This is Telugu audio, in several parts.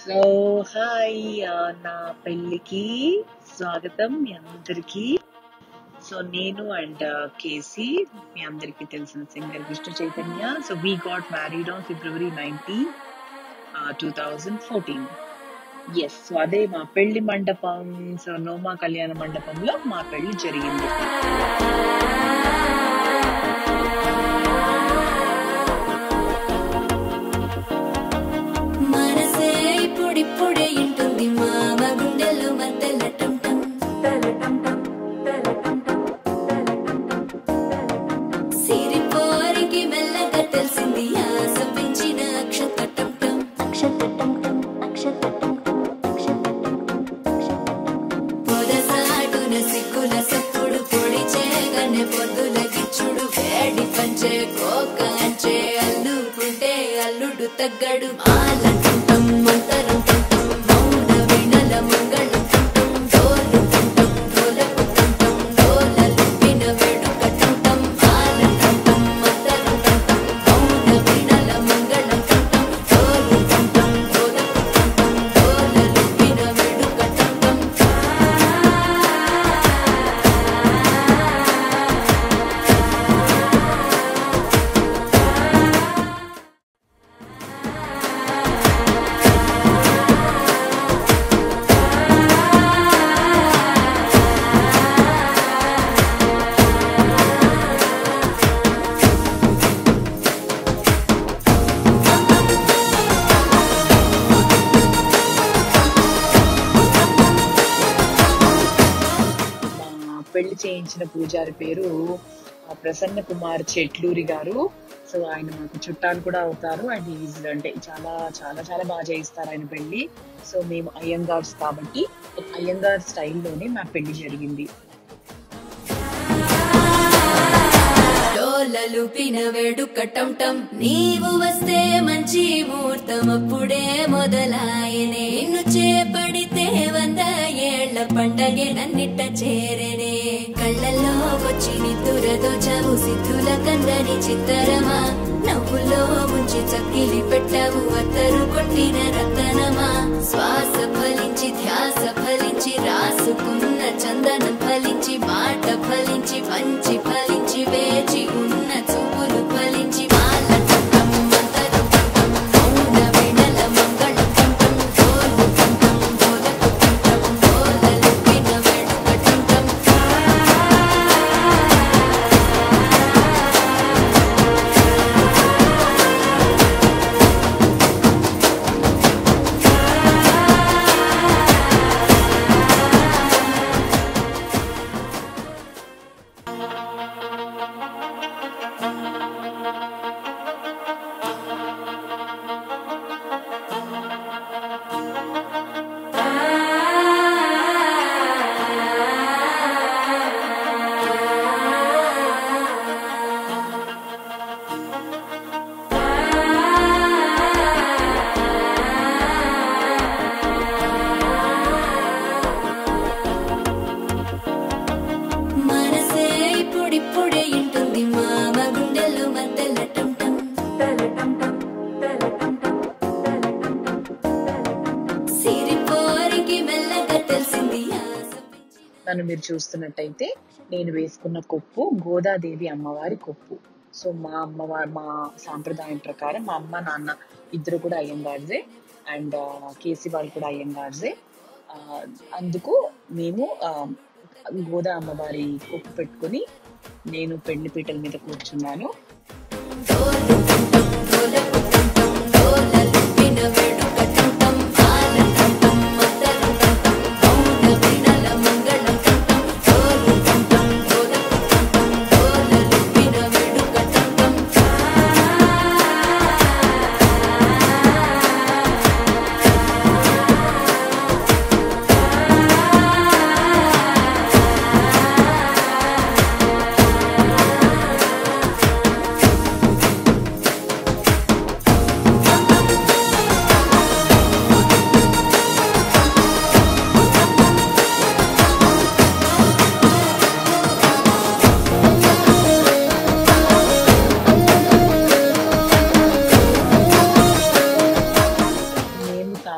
సో హాయ్ నా పెళ్ళికి స్వాగతం మీ అందరికి సో నేను అండ్ కేసీ మీ అందరికి తెలిసిన singer Vishnu Chaitanya so we got married on February nineteen two thousand fourteen yes so అదే మా పెళ్లి మండపం సో నోమా కళ్యాణ మండపంలో మా పెళ్లి జరిగింది మనసే ఇప్పుడిప్పుడే ఇంటుంది మామ గుండెల్లో మధ్యల టం టం సిరిపోరికి మెల్లగా తెలిసింది ఆశ పెంచిన అక్షత టం టం పొదసాటున సిక్కుల సప్పుడు పొడి చేయగానే పొద్దుల గిచ్చుడు వేడి పంచే కోక అంచే అల్లుకుంటే అల్లుడు తగ్గడు మాలంటుంటం మంతరం టుంటం మౌన వినల మంగళం టుంటం డోలు టుంటం డోలకు టుంటం డోలలు విన వేడుక టుంటం మాలంటుంటం మంతరం టుంటం మౌన వినల మంగళం టుంటం డోలు టుంటం డోలకు టుంటం డోలలు విన వేడుక టుంటం మా పెళ్లి చేయించిన పూజారి పేరు ఆ, ప్రసన్న కుమార్ చెట్లూరి గారు సో ఆయన మాకు చుట్టాలు కూడా అవుతారు అండ్ ఈజ్ అంటే చాలా చాలా చాలా బాగా చేయిస్తారు ఆయన పెళ్లి సో మేము అయ్యంగార్స్ కాబట్టి అయ్యంగార్ స్టైల్లోనే మా పెళ్లి జరిగింది డోలలు పిన వేడుక టం టం నీవు వస్తే మంచి ముహూర్తం అప్పుడే మొదలాయనే నిన్ను చేపడితే వంద ఏళ్ల పండగే నన్నిట్ట చేరనే కళ్ళల్లో వచ్చి నిద్దురదో చావు సిద్ధుల కందని చిత్తరమా నవ్వులో ముంచి చక్కిలి పెట్టావు అత్తరు కొట్టిన రతనమా శ్వాస ఫలించి ధ్యాస ఫలించి రాసుకున్న చందనం ఫలించి మాట ఫలించి పంచి ఫలించి వేచి ఉన్న చూపులు ఫలించి మాల టంటం మంతరం టంటం మౌన వినల మంగళం టంటం డోలు టంటం డోలకు టంటం డోలలు విన వేడుక టంటం మనసే ఇప్పుడిప్పుడే ఇంటుంది మామ గుండెల్లో మధ్యల టం టం సిరిపోరికి మెల్లగా తెలిసింది ఆశ పెంచిన నన్ను మీరు చూస్తున్నట్టయితే నేను వేసుకున్న కొప్పు గోదాదేవి అమ్మవారి కొప్పు సో మా అమ్మవారి మా సాంప్రదాయం ప్రకారం మా అమ్మ నాన్న ఇద్దరు కూడా అయ్యంగార్జే అండ్ కేసీ వాళ్ళు కూడా అయ్యంగార్జే ఆ, అందుకు మేము ఆ, గోదా అమ్మవారి కొప్పు పెట్టుకొని నేను పెళ్లి పీటల మీద కూర్చున్నాను డోలు టంటం డోలకు టంటం డోలలు విన వేడుక టంటం మాల టంటం మంతరం టంటం మౌన వినల మంగళం టంటం డోలు టంటం డోలకు టంటం డోలలు విన వేడుక టంటం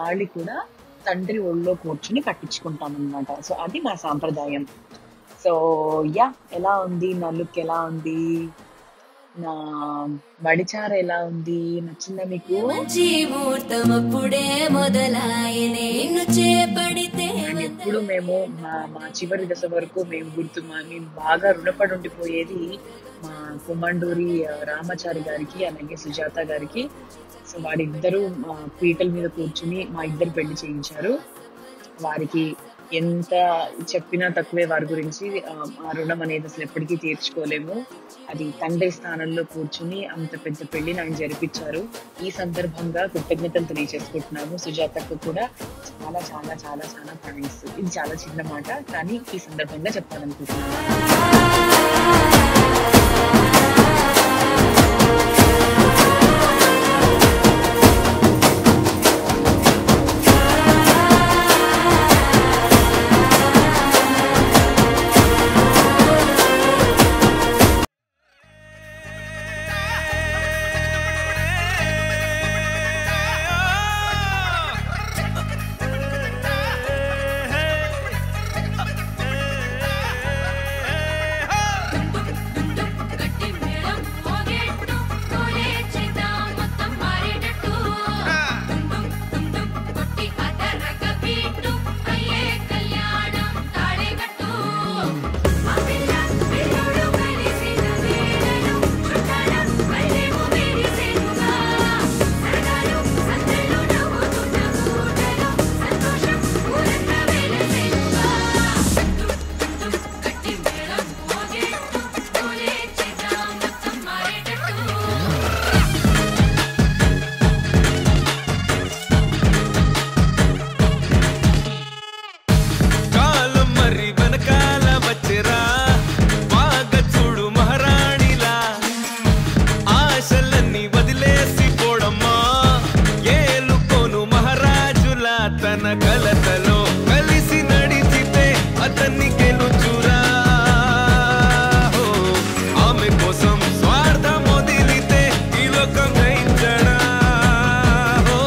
తాళి కూడా తండ్రి ఒళ్ళో కూర్చుని కట్టించుకుంటాం అనమాట సో అది మా సాంప్రదాయం సో యా ఎలా ఉంది నా లుక్ ఎలా ఉంది నా వడిచార ఎలా ఉంది నచ్చిందా మీకు మంచి ముహూర్తం అప్పుడే మొదలాయనే నిన్ను చేపడితే అండ్ ఎప్పుడు మేము మా మా చివరి దశ వరకు మేము గుర్తు మా- మేము బాగా రుణపడి ఉండిపోయేది మా కుమ్మండూరి ఆ, రామాచారి గారికి అలాగే సుజాత గారికి సో వారిద్దరూ మా పీటల మీద కూర్చుని మా ఇద్దరు పెళ్లి చేయించారు వారికి ఎంత చెప్పినా తక్కువే వారి గురించి ఆ, ఆ రుణం అనేది అసలు ఎప్పటికీ తీర్చుకోలేము అది తండ్రి స్థానంలో కూర్చుని అంత పెద్ద పెళ్లి ఆయన జరిపించారు ఈ సందర్భంగా కృతజ్ఞతలు తెలియజేసుకుంటున్నాము సుజాతకు కూడా చాలా చాలా చాలా చాలా థ్యాంక్స్ ఇది చాలా చిన్న మాట కానీ ఈ సందర్భంగా చెప్పాలనుకుంటున్నాను గట్టి మేళం మోగేట్టు కోలే చేద్దాం మొత్తం మారేటట్టు డుమ్ డుమ్ డుమ్ కొట్టి అదరగ బీటు అయ్యే కళ్యాణం తాళే కట్టు మా పిల్ల పిల్లోడు కలిసిన వేళలో చుట్టాల మళ్ళేమో మెరిసెనుగా సరదాలు సందళ్ళు నవ్వుతున్న కూటలో సంతోషం ఊరంతా వెలసెనుగా గట్టి మేళం మోగేట్టు కోలే చేద్దాం మొత్తం మారేటట్టు కాలం మరి వెనకాల వచ్చేరా బాగా చూడు మహారాణిలా ఆశలన్నీ వదిలేసి పోడమ్మా ఏలుకోను మహారాజులా తన కలతలో కలిసి నడిచితే అతన్ని గెలుచురా ఓ, ఆమె కోసం స్వార్థం వదిలితే ఈ లోకం గ్రహించడా ఓ,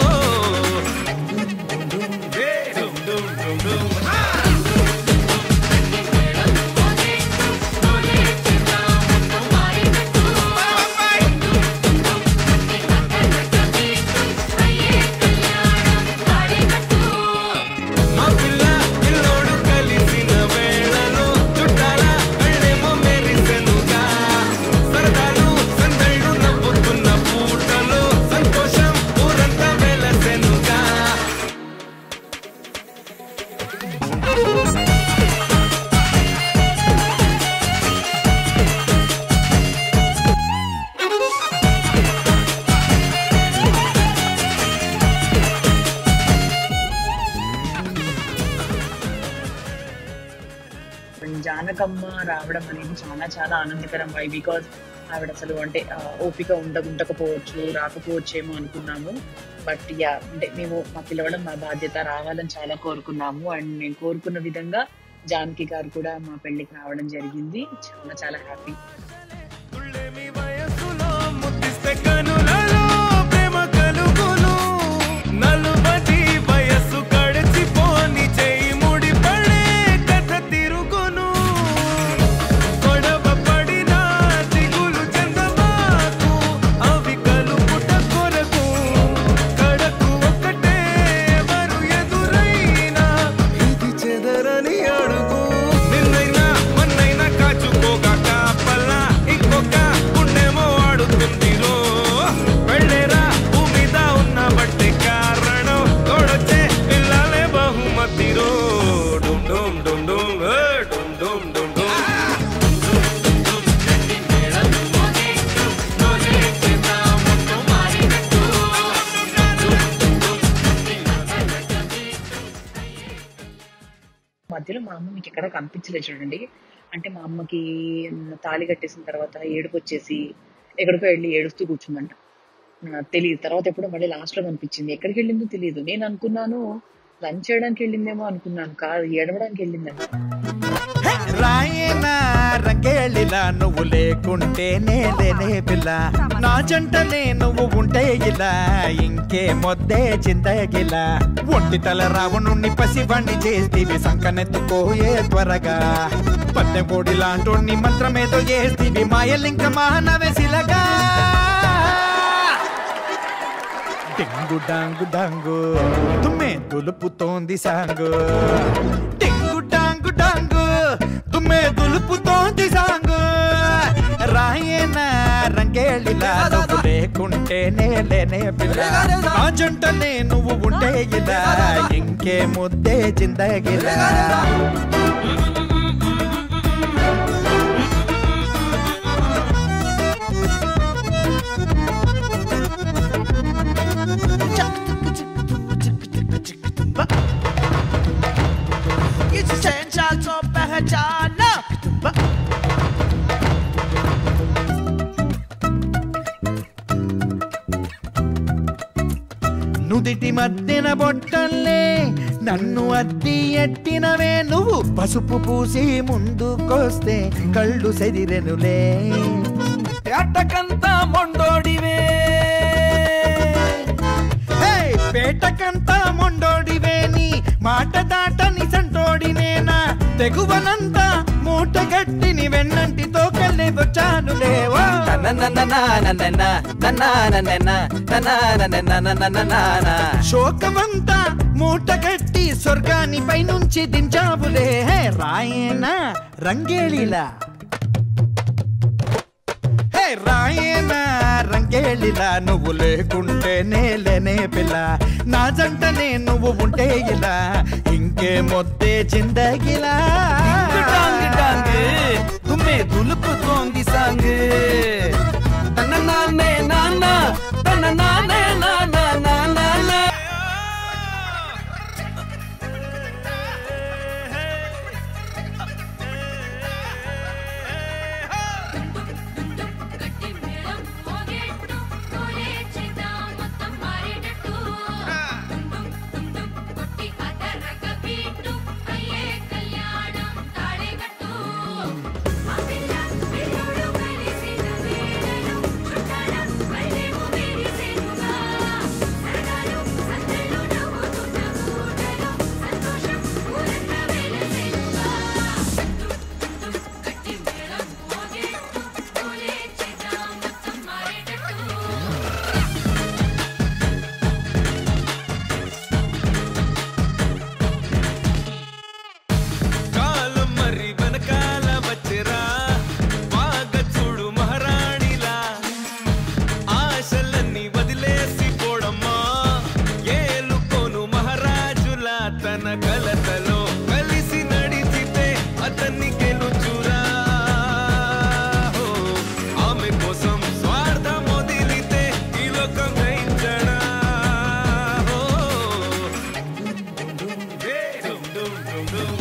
ఏ, డుమ్ డుమ్ డుమ్ డుమ్. మా పిల్ల పిల్లోడు కలిసిన వేళలో చుట్టాల కళ్ళేమో మెరిసెనుగా సరదాలు సందళ్ళు నవ్వుతున్న పూటలో సంతోషం ఊరంతా వెలసెనుగా జానకమ్మ రావడం అనేది చాలా చాలా ఆనందకరం వై బికాజ్ ఆవిడ అసలు అంటే ఆ, ఓపిక ఉండ ఉండకపోవచ్చు రాకపోవచ్చేమో అనుకున్నాము బట్ యా అంటే మేము మా పిలవడం మా బాధ్యత రావాలని చాలా కోరుకున్నాము అండ్ మేము కోరుకున్న విధంగా జానకి గారు కూడా మా పెళ్లికి రావడం జరిగింది చాలా చాలా హ్యాపీ తుళ్ళేమి వయసులో ముద్దిస్తే కనులలో ప్రేమ కలుగును నలుబది వయస్సు గడిచిపోని చేయి ముడిపడే కథ తిరుగును గొడవ పడిన దిగులు చెందమాకు అవి కలుపుట కొరకు కడకు ఒకటే ఎవరు ఎదురైనా ఇది చెదరని అడుగు నిన్నైనా మొన్నైనా కాచుకోగా కాపలా ఇంకొక గుండెమో ఆడుతుందిరో వెళ్ళేరా భూమిద ఉన్న బట్టి కారణం తోడొచ్చే పిల్లలే బహుమతిరో డుమ్ డుమ్ డుమ్ డుమ్ ఏ, డుమ్ డుమ్ డుమ్ డుమ్ మధ్యలో మా అమ్మ మీకు ఎక్కడ కనిపించలేదు చూడండి అంటే మా అమ్మకి తాళి కట్టేసిన తర్వాత ఏడుపు వచ్చేసి ఎక్కడికో వెళ్ళి ఏడుస్తూ కూర్చుందంట నాకు తెలియదు తర్వాత ఎప్పుడో మళ్ళీ లాస్ట్ లో కనిపించింది ఎక్కడికి వెళ్ళిందో తెలియదు నేను అనుకున్నాను లంచ్ చేయడానికి వెళ్ళిందేమో అనుకున్నాను కాదు ఏడవడానికి వెళ్ళిందంట హే, రాయేనా రంగేళిలా నువ్వు లేకుంటే నేలేనే పిల్ల నా జంటలే నువ్వు ఉంటే ఇలా ఇంకే మొద్దే చింతగిలా ఒంటి తల రావణుణ్ణి పసివాణ్ణి చేస్తీవి సంకనెత్తుకోయే త్వరగా పద్దె కోడి లాంటోణ్ణి మంత్రమేదో చేస్తీవి మాయలింక మానవెసిలగా డింగు డాంగు డాంగు తుమ్మే దులుపుతోంది సాంగు డింగు డాంగు డాంగు తుమ్మే దులుపుతోంది సాంగు రాయేన రంగేళిలా నువ్వు లేకుంటే నేలేనే పిల్ల నా జంటలే నువ్వు ఉంటే ఇలా ఇంకే ముద్దే చిందగిలా నుదిటి మధ్యన బొట్టల్లే నన్ను అద్ది ఎట్టినవే నువ్వు పసుపు పూసి ముందుకొస్తే కళ్ళు సెదిరెనులే అట్టకంతా మొండోడివే హే, పేటకంతా మొండోడివే నీ మాట దాటని సంటోడినేనా తెగువనంతా మూట గట్టిని వెన్నంటితో కళ్ళెదొచ్చానులేవో శోకమంతా మూట కట్టి స్వర్గానిపై నుంచి దించావులే హే, రాయేనా రంగేళిలా హే రాయేనా రంగేళిలా నువ్వు లేకుంటే నేలేనే పిల్ల నా జంటనే నువ్వు ఉంటే ఇలా ఇంకే మొత్తే చిందగిలా డాంగ్ డాంగ్ తుమ్మే దులుపుతోంది సాంగ్ తన నాన్నే నాన్న తన నాన్నే నాన్న నాన్న కాలం మరి వెనకాల వచ్చరా బాగ చూడు మహారాణిలా ఆశలన్నీ వదిలేసి పోడమ్మా ఏలుకోను మహారాజులా తన కలతలో కలిసి నడిచితే అతన్ని గెలుచురా ఓ, ఆమె కోసం స్వార్థం వదిలితే ఈ లోకం గ్రహించడా ఓ, ఏ, డుమ్ డుమ్ డుమ్ డుమ్.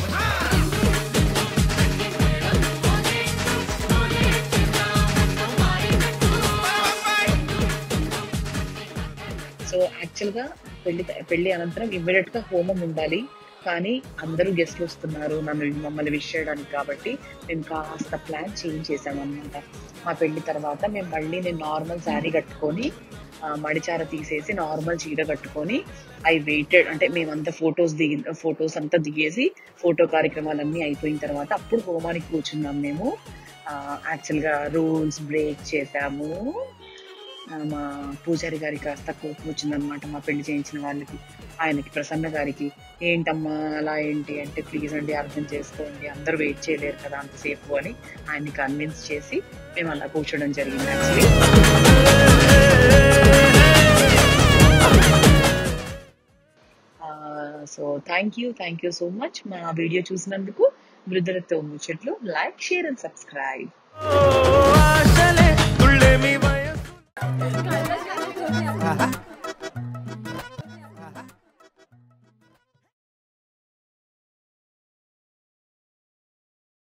సో యాక్చువల్ గా పెళ్లి పెళ్లి అనంతరం ఇమ్మీడియట్ గా హోమం ఉండాలి కానీ అందరూ గెస్ట్లు వస్తున్నారు నన్ను మమ్మల్ని విష్ చేయడానికి కాబట్టి మేము కాస్త ప్లాన్ చేంజ్ చేసామన్నమాట మా పెళ్లి తర్వాత మేము మళ్ళీ నేను నార్మల్ శారీ కట్టుకొని ఆ, మడిచార తీసేసి నార్మల్ చీర కట్టుకొని ఐ వెయిటెడ్ అంటే మేమంతా ఫొటోస్ దిగి ఫొటోస్ అంతా దిగేసి ఫోటో కార్యక్రమాలన్నీ అయిపోయిన తర్వాత అప్పుడు హోమానికి కూర్చున్నాం మేము యాక్చువల్ గా రూల్స్ బ్రేక్ చేసాము ఆ, మా పూజారి గారికి కాస్త కోపం వచ్చిందనమాట మా పెళ్లి చేయించిన వాళ్ళకి ఆయనకి ప్రసన్న గారికి ఏంటమ్మా అలా ఏంటి అంటే ప్లీజ్ అండి అర్థం చేసుకోండి అందరూ వెయిట్ చేయలేరు కదా అంతసేపు అని ఆయన్ని కన్విన్స్ చేసి మేము అలా కూర్చోవడం జరిగింది actually so thank you thank you so much మా వీడియో చూసినందుకు వృద్ధులతో ముచ్చట్లు లైక్ షేర్ అండ్ సబ్స్క్రైబ్ ఆశలే తుళ్ళేమి వయసు ఆహా.